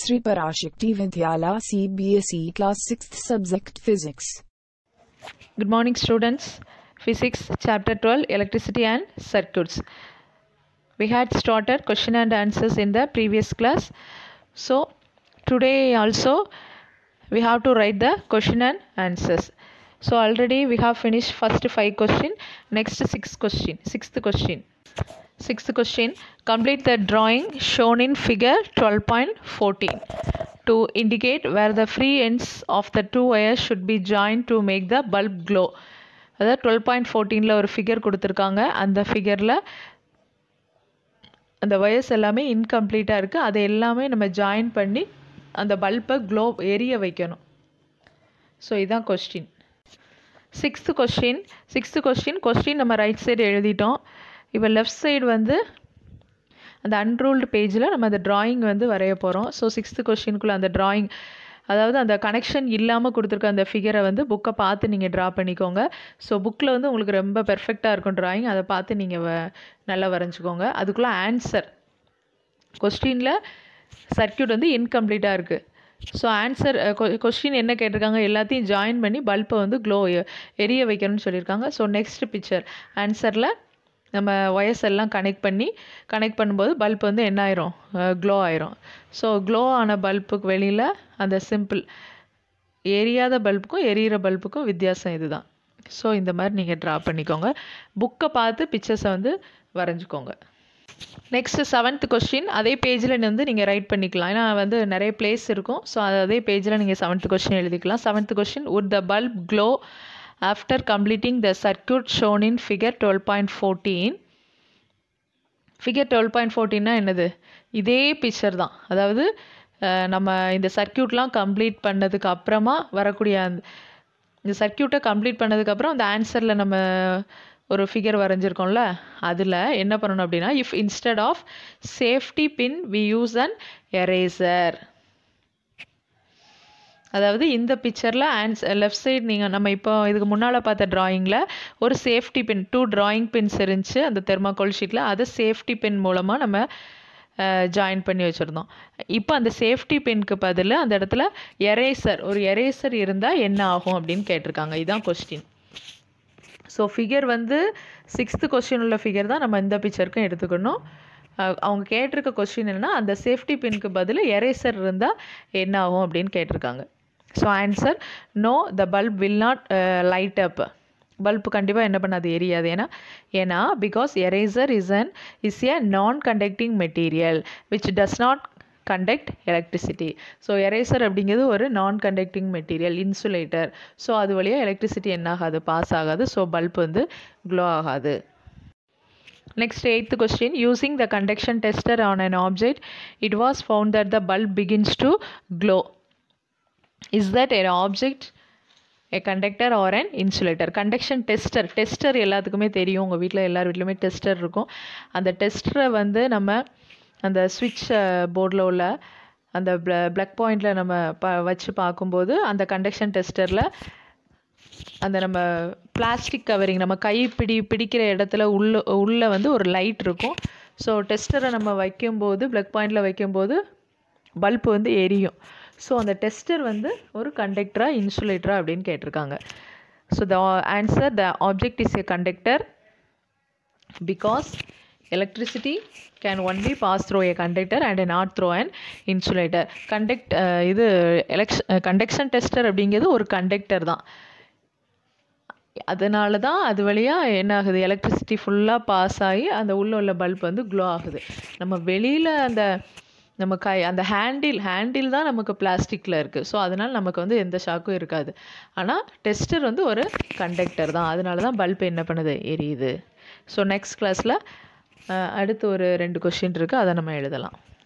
Sri Parashakti Vidyala CBSE Class 6th Subject Physics. Good morning, students. Physics, Chapter 12 Electricity and Circuits. We had started question and answers in the previous class. So, today also we have to write the question and answers. So, already we have finished first five question. Next, sixth question. Sixth question. Sixth question. Complete the drawing shown in figure 12.14 to indicate where the free ends of the two wires should be joined to make the bulb glow. அதாவது twelve point ஃபோர்டீனில் ஒரு figure கொடுத்துருக்காங்க அந்த ஃபிகரில் அந்த wires எல்லாமே இன்கம்ப்ளீட்டாக இருக்குது அதை எல்லாமே நம்ம ஜாயின் பண்ணி அந்த பல்பை க்ளோ எரிய வைக்கணும் ஸோ இதுதான் question sixth question sixth question question நம்ம ரைட் சைடு எழுதிட்டோம் இப்போ லெஃப்ட் சைடு வந்து அந்த அன்ரூல்டு பேஜில் நம்ம அந்த ட்ராயிங் வந்து வரைய போகிறோம் ஸோ சிக்ஸ்த்து கொஸ்டினுக்குள்ளே அந்த ட்ராயிங் அதாவது அந்த கனெக்ஷன் இல்லாமல் கொடுத்துருக்க அந்த ஃபிகரை வந்து புக்கை பார்த்து நீங்கள் ட்ரா பண்ணிக்கோங்க ஸோ புக்கில் வந்து உங்களுக்கு ரொம்ப பெர்ஃபெக்டாக இருக்கும் ட்ராயிங் அதை பார்த்து நீங்கள் வ நல்லா வரைஞ்சிக்கோங்க அதுக்குள்ளே ஆன்சர் கொஸ்டினில் சர்க்கியூட் வந்து இன்கம்ப்ளீட்டாக இருக்குது ஸோ ஆன்சர் கொஸ்டின் என்ன கேட்டிருக்காங்க எல்லாத்தையும் ஜாயின் பண்ணி பல்பை வந்து க்ளோ எரிய வைக்கணும்னு சொல்லியிருக்காங்க ஸோ நெக்ஸ்ட் பிக்சர் ஆன்சரில் நம்ம ஒயர்ஸ் எல்லாம் கனெக்ட் பண்ணி கனெக்ட் பண்ணும்போது பல்ப் வந்து என்ன ஆயிரும் க்ளோ ஆயிரும் ஸோ க்ளோ ஆன பல்புக்கு வெளியில் அந்த சிம்பிள் எரியாத பல்புக்கும் எரியிற பல்புக்கும் வித்தியாசம் இதுதான் ஸோ இந்த மாதிரி நீங்கள் ட்ரா பண்ணிக்கோங்க புக்கை பார்த்து பிக்சர்ஸை வந்து வரைஞ்சிக்கோங்க நெக்ஸ்ட் செவன்த் கொஸ்டின் அதே பேஜில் வந்து நீங்கள் ரைட் பண்ணிக்கலாம் ஏன்னா வந்து நிறைய பிளேஸ் இருக்கும் ஸோ அதே பேஜில் நீங்கள் செவன்த் கொஸ்டின் எழுதிக்கலாம் seventh question would the bulb glow after completing the circuit shown in figure twelve point fourteen figure twelve point ஃபோர்டீன்னா என்னது இதே பிக்சர் தான் அதாவது நம்ம இந்த சர்க்கியூட்லாம் கம்ப்ளீட் பண்ணதுக்கு அப்புறமா வரக்கூடிய அந்த இந்த சர்க்கியூட்டை கம்ப்ளீட் பண்ணதுக்கப்புறம் அந்த ஆன்சரில் நம்ம ஒரு ஃபிகர் வரைஞ்சிருக்கோம்ல அதில் என்ன பண்ணணும் அப்படின்னா if instead of safety pin we use an eraser அதாவது இந்த பிக்சரில் ஆன்ஸ் லெஃப்ட் சைடு நீங்கள் நம்ம இப்போ இதுக்கு முன்னால் பார்த்த ட்ராயிங்கில் ஒரு safety pin two drawing pins இருந்துச்சு அந்த தெர்மாக்கோல் ஷீட்டில் அதை சேஃப்டி பின் மூலமாக நம்ம ஜாயின் பண்ணி வச்சுருந்தோம் இப்போ அந்த சேஃப்டி பின்க்கு பதில் அந்த இடத்துல எரேசர் ஒரு எரேசர் இருந்தால் என்ன ஆகும் அப்படின்னு கேட்டிருக்காங்க இதுதான் கொஸ்டின் ஸோ ஃபிகர் வந்து சிக்ஸ்த்து கொஸ்டின் உள்ள ஃபிகர் தான் நம்ம இந்த பிக்சருக்கும் எடுத்துக்கணும் அவங்க கேட்டிருக்க கொஸ்டின் என்னென்னா அந்த சேஃப்டி பின்க்கு பதில் எரேசர் இருந்தால் என்ன ஆகும் அப்படின்னு கேட்டிருக்காங்க so answer no the bulb will not light up bulb கண்டிப்பாக என்ன பண்ணாது எரியாது ஏன்னா ஏன்னா because eraser is an is a non conducting material which does not conduct electricity so eraser அப்படிங்கிறது ஒரு நான் கண்டக்டிங் மெட்டீரியல் இன்சுலேட்டர் ஸோ அது வழியாக எலக்ட்ரிசிட்டி என்ன ஆகாது பாஸ் ஆகாது ஸோ பல்ப் வந்து க்ளோ ஆகாது next eighth question using the conduction tester on an object it was found that the bulb begins to glow is that an object a conductor or an insulator conduction tester tester எல்லாத்துக்குமே தெரியும் உங்கள் வீட்டில் எல்லார் வீட்லையுமே tester இருக்கும் அந்த டெஸ்டரை வந்து நம்ம அந்த ஸ்விட்ச் போர்டில் உள்ள அந்த ப்ளக் பாயிண்டில் நம்ம ப வச்சு பார்க்கும்போது அந்த கண்டக்ஷன் டெஸ்டரில் அந்த நம்ம பிளாஸ்டிக் கவரிங் நம்ம கை பிடி பிடிக்கிற இடத்துல உள்ள உள்ளே வந்து ஒரு லைட் இருக்கும் ஸோ டெஸ்டரை நம்ம வைக்கும்போது ப்ளக் பாயிண்டில் வைக்கும்போது பல்ப் வந்து எரியும் ஸோ அந்த டெஸ்டர் வந்து ஒரு கண்டக்டராக இன்சுலேட்டரா அப்படின்னு கேட்டிருக்காங்க so the answer the object is a conductor because electricity can only pass through a conductor and not through an insulator conduct இது எலக்ஷ கண்டக்ஷன் டெஸ்டர் அப்படிங்கிறது ஒரு கண்டக்டர் தான் அதனால தான் அது வழியாக என்ன ஆகுது எலக்ட்ரிசிட்டி ஃபுல்லாக பாஸ் ஆகி அந்த உள்ளே உள்ள பல்ப் வந்து க்ளோ ஆகுது நம்ம வெளியில் அந்த நம்ம கை அந்த ஹேண்டில் ஹேண்டில் தான் நமக்கு பிளாஸ்டிக்கில் இருக்குது ஸோ அதனால் நமக்கு வந்து எந்த ஷாக்கும் இருக்காது ஆனால் டெஸ்டர் வந்து ஒரு கண்டக்டர் தான் அதனால தான் பல்ப் என்ன பண்ணுது எரியுது ஸோ நெக்ஸ்ட் கிளாஸில் அடுத்து ஒரு ரெண்டு கொஷின் இருக்குது அதை நம்ம எழுதலாம்